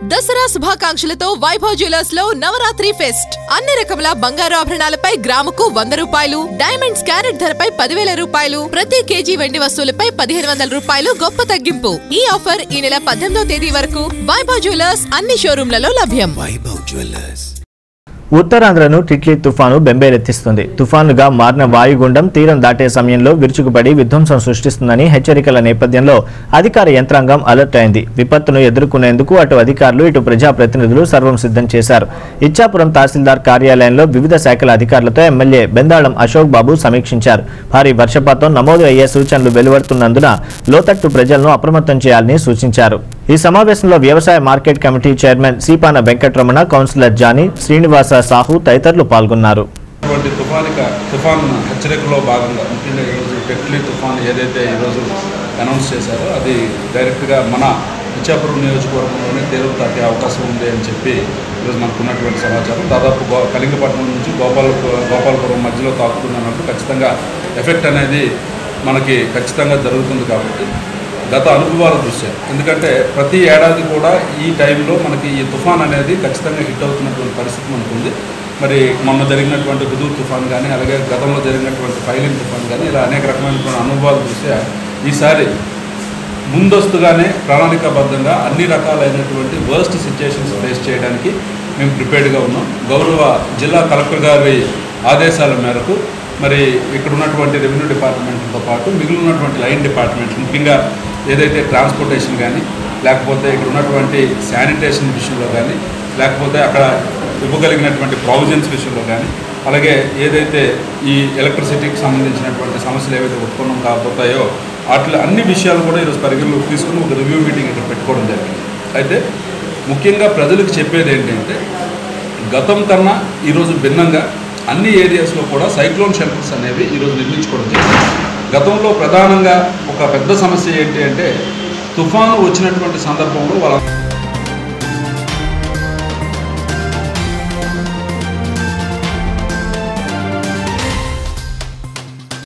Dasara శుభాకాంక్షలతో Vaibhav jewellers లో Navratri pest అన్ని రకముల బంగారు ఆభరణాలపై గ్రాముకు వంద రూపాయలు డైమండ్స్ క్యారెట్ ధరపై పదివేల రూపాయలు ప్రతి కేజీ వెండి వస్తువులపై పదిహేను వందల రూపాయలు గొప్ప తగ్గింపు ఈ ఆఫర్ ఈ నెల పద్దెనిమిదో తేదీ వరకు వైభవ్ జ్యువెలర్స్ అన్ని షోరూంలలో లభ్యం వైభవ్ జ్యువెలర్స్ ఉత్తరాంధ్రను టిట్లీ తుఫాను బెంబేలెత్తిస్తుంది తుఫానుగా మారిన వాయుగుండం తీరం దాటే సమయంలో విరుచుకుపడి విధ్వంసం సృష్టిస్తుందని హెచ్చరికల నేపథ్యంలో అధికార యంత్రాంగం అలర్ట్ అయింది విపత్తును ఎదుర్కొనేందుకు అటు అధికారులు ఇటు ప్రజాప్రతినిధులు సర్వం సిద్ధం చేశారు ఇచ్చాపురం తహసీల్దార్ కార్యాలయంలో వివిధ శాఖల అధికారులతో ఎమ్మెల్యే బెందాళం అశోక్ బాబు సమీక్షించారు భారీ వర్షపాతం నమోదు అయ్యే సూచనలు వెలువడుతున్నందున లోతట్టు ప్రజలను అప్రమత్తం చేయాలని సూచించారు ఈ సమావేశంలో వ్యవసాయ market committee chairman Seepana Venkataramana councillor Jani Srinivasa Sahu తదితరులు పాల్గొన్నారు ఇటువంటి తుఫానిక తుఫాన్ హెచ్చరికలో భాగంగా ముఖ్యంగా ఈరోజు టెక్లీ తుఫాన్ ఏదైతే ఈరోజు అనౌన్స్ చేశారో అది డైరెక్ట్గా మన ఇచ్చాపురం నియోజకవర్గంలోనే తీరం తాకే అవకాశం ఉంది అని చెప్పి ఈరోజు మనకు ఉన్నటువంటి సమాచారం దాదాపు గో కళింగపట్నం నుంచి గోపాల గోపాలపురం మధ్యలో తాకుతున్నప్పుడు ఖచ్చితంగా ఎఫెక్ట్ అనేది మనకి ఖచ్చితంగా జరుగుతుంది కాబట్టి గత అనుభవాల దృష్ట్యా ఎందుకంటే ప్రతి ఏడాది కూడా ఈ టైంలో మనకి ఈ తుఫాన్ అనేది ఖచ్చితంగా హిట్ అవుతున్నటువంటి పరిస్థితి మనకు ఉంది మరి మొన్న జరిగినటువంటి హుదూర్ తుఫాన్ కానీ అలాగే గతంలో జరిగినటువంటి ఫైలింగ్ తుఫాన్ కానీ ఇలా అనేక రకమైనటువంటి అనుభవాల దృష్ట్యా ఈసారి ముందస్తుగానే ప్రణాళికాబద్ధంగా అన్ని రకాలైనటువంటి వర్స్ట్ సిచ్యుయేషన్స్ ఫేస్ చేయడానికి మేము ప్రిపేర్డ్గా ఉన్నాం గౌరవ జిల్లా కలెక్టర్ గారి ఆదేశాల మేరకు మరి ఇక్కడ ఉన్నటువంటి రెవెన్యూ డిపార్ట్మెంట్తో పాటు మిగిలిన ఉన్నటువంటి లైన్ డిపార్ట్మెంట్ ముఖ్యంగా ఏదైతే ట్రాన్స్పోర్టేషన్ కానీ లేకపోతే ఇక్కడ ఉన్నటువంటి శానిటేషన్ విషయంలో కానీ లేకపోతే అక్కడ ఇవ్వగలిగినటువంటి ప్రావిజన్స్ విషయంలో కానీ అలాగే ఏదైతే ఈ ఎలక్ట్రిసిటీకి సంబంధించినటువంటి సమస్యలు ఏవైతే ఉత్పన్నం కాబోతాయో వాటి అన్ని విషయాలు కూడా ఈరోజు పరిగణలోకి తీసుకుని ఒక రివ్యూ మీటింగ్ ఇక్కడ పెట్టుకోవడం జరిగింది అయితే ముఖ్యంగా ప్రజలకు చెప్పేది ఏంటంటే గతం కన్నా ఈరోజు భిన్నంగా అన్ని ఏరియాస్లో కూడా సైక్లోన్ షెల్టర్స్ అనేవి ఈరోజు నిర్మించుకోవడం జరిగింది గతంలో ప్రధానంగా ఒక పెద్ద సమస్య ఏంటి అంటే తుఫాను వచ్చినటువంటి సందర్భంలో వాళ్ళ